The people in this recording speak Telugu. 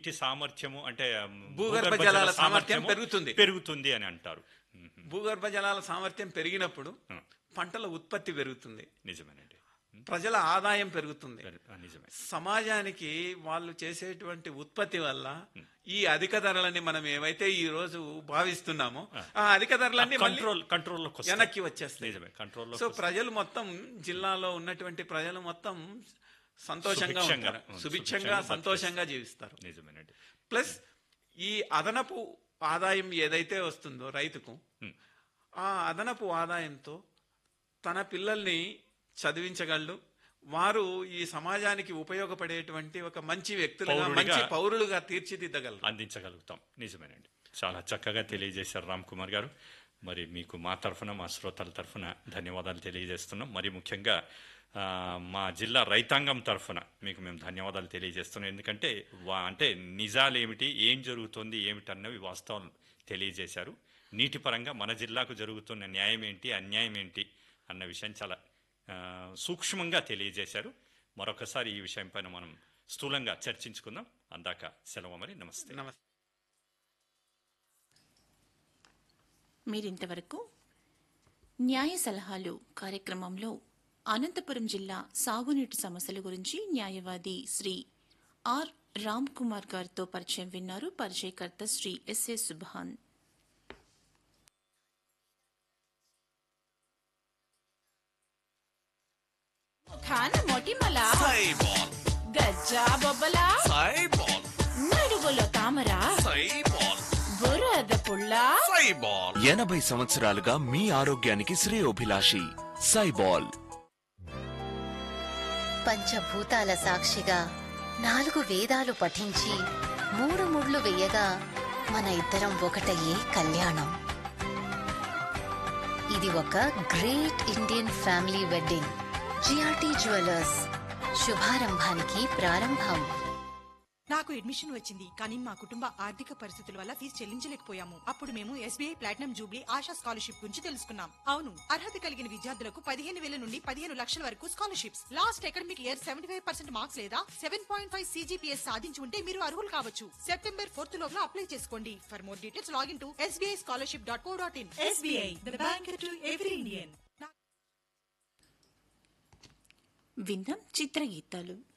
నీటి సామర్థ్యము అంటే ఉమ్, భూగర్భ జలాల సామర్థ్యం పెరుగుతుంది. పెరుగుతుంది అని అంటారు ఉమ్, భూగర్భ జలాల సామర్థ్యం పెరిగినప్పుడు ఉమ్, పంటల ఉత్పత్తి పెరుగుతుంది నిజమేనండి ప్రజల ఆదాయం పెరుగుతుంది పెరు- ఆ, నిజమే సమాజానికి వాళ్ళు చేసేటువంటి ఉత్పత్తి వల్ల ఈ అధిక ధరలని మనం ఏవైతే ఈ రోజు భావిస్తున్నామో ఆ అధిక ధరలన్నీ మళ్ళీ కంట్రోల్ కంట్రోల్లోకి వస్తాయి. వెనక్కి వచ్చేస్తాయి నిజమే కంట్రోల్లో సో ప్రజలు మొత్తం జిల్లాలో ఉన్నటువంటి ప్రజలు మొత్తం సంతోషంగా సుభిక్షంగా, ఉంటారు అవును, సుభిక్షంగా సుభిక్షంగా సంతోషంగా జీవిస్తారు నిజమేనండి ప్లస్ ఈ అదనపు ఆదాయం ఏదైతే వస్తుందో రైతుకు ఉమ్, ఆ అదనపు ఆదాయంతో తన పిల్లల్ని చదివించగలడు వారు ఈ సమాజానికి ఉపయోగపడేటువంటి ఒక మంచి వ్యక్తులుగా పౌరుడిగా- మంచి పౌరులుగా తీర్చిదిద్దగలరు అందించగలుగుతాం నిజమేనండి చాలా చక్కగా తెలియజేశారు రామ్ కుమార్ గారు మరి మీకు మా తరఫున మా శ్రోతల తరఫున ధన్యవాదాలు తెలియజేస్తున్నాం మరి ముఖ్యంగా ఆ, మా జిల్లా రైతాంగం తరఫున మీకు మేము ధన్యవాదాలు తెలియజేస్తున్నాం ఎందుకంటే వా అంటే నిజాలు ఏమిటి ఏం జరుగుతుంది ఏమిటి అన్నవి వాస్తవాలు తెలియజేశారు నీటి పరంగా మన జిల్లాకు జరుగుతున్న న్యాయం ఏంటి అన్యాయం ఏంటి అన్న విషయం చాలా ఆ, సూక్ష్మంగా తెలియజేశారు మరొకసారి ఈ విషయం పైన మనం స్థూలంగా చర్చించుకుందాం అందాక సెలవు మరి నమస్తే నమస్తే మీరింతవరకు న్యాయ సలహాలు కార్యక్రమంలో అనంతపురం జిల్లా సాగునీటి సమస్యల గురించి న్యాయవాది శ్రీ ఆర్ రామ్ కుమార్ గారితో పరిచయం విన్నారు పరిచయకర్త శ్రీ ఎస్ఏ సుబ్హాన్ ఖాన మొటిమల సైబాల్ గజ్జా బొబ్బల సైబాల్ నడుగులో తామర సైబాల్ బురద పుల్ల సైబాల్ ఎనభై సంవత్సరాలుగా మీ ఆరోగ్యానికి శ్రేయోభిలాషి సైబాల్ పంచభూతాల సాక్షిగా నాలుగు వేదాలు పఠించి మూడు ముళ్ళు వేయగా మన ఇద్దరం ఒకటయ్యే కళ్యాణం ఇది ఒక great Indian family wedding GRT jewellers శుభారంభానికి ప్రారంభం నాకు అడ్మిషన్ వచ్చింది కానీ మా కుటుంబ ఆర్థిక పరిస్థితుల వల్ల ఫీజు చెల్లించలేకపోయాము అప్పుడు మేము SBI platinum jubilee Asha scholarship గురించి తెలుసుకున్నాం అవును అర్హత కలిగిన విద్యార్థులకు పదిహేను వేల నుండి పదిహేను లక్షల వరకు scholarships last academic year seventy five percent marks లేదా సెవెన్ పాయింట్ ఫైవ్ సీజీపీఎస్ సాధించి ఉంటే మీరు అర్హులు కావచ్చు సెప్టెంబర్ ఫోర్త్ లోపల అప్లై చేసుకోండి for more details log in to SBI scholarship dot co dot in SBI the bank to every Indian విందాం చిత్రగీతాలు